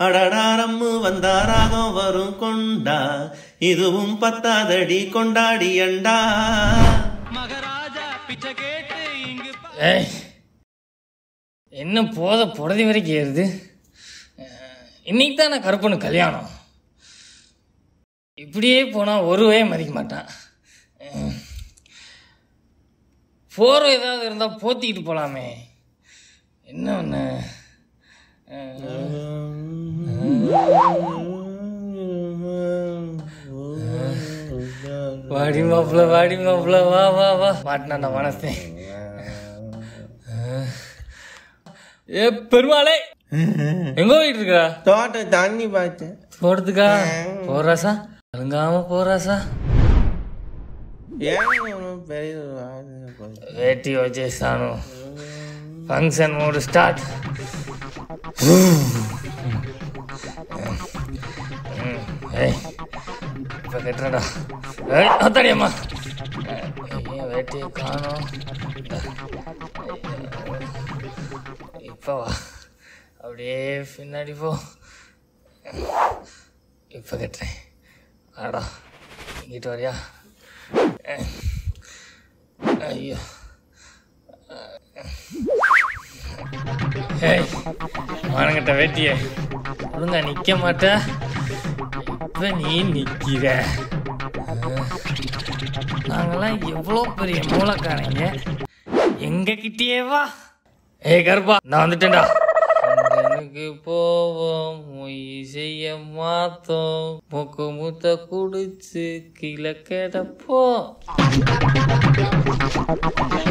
அடடாரம்மு வந்தாராகம் வரும் கொண்டா இதுவும் பத்தாதடி கொண்டாடி அண்டா ஏய் என்ன போத புடதி வரைக்கும் ஏறுது அஹ், இன்னைக்கு தான் நான் கருப்பனு கல்யாணம் இப்படியே போனால் ஒருவே மதிக்க மாட்டான் அஹ், போர்வை ஏதாவது இருந்தால் போத்திக்கிட்டு போகலாமே என்ன ஒன்று வாடி மாப்பிள்ள வாடி மாப்பிள்ள வா வா வா மாட்டினா மனசே ஏ பெருமாளே எங்க போயிட்டு இருக்கா தோட்ட தண்ணி பார்த்தேன் போறதுக்கா போறாசா அழுங்காம போறாசா ஏன் இவனும் பெரிய ஆளு போய். வேட்டி வச்சேசானு ஃபங்க்ஷன் மூடு ஸ்டார்ட் ஏய் இப்போ கட்டுறடா ஏய் அத்தாடி அம்மா ஏன் வேட்டியை காணோம் இப்போ வா அப்படியே பின்னாடி போ இப்போ கட்டுறேன் ஆடா இங்கிட்டு வரியா ஐயோ ஏய் வானங்கிட்ட வேட்டிய ஒழுங்கா நிக்க மாட்ட இப்ப நீ நிக்கிற நாங்கெல்லாம் எவ்வளோ பெரிய மூலக்காரங்க எங்க கிட்டயே வா ஏய் கருப்பா நான் வந்துட்டேன்டா எனக்கு போவோம் மொய் செய்ய மாத்தோம் மூக்கு மூத்த குடிச்சு கீழே கிடப்போம்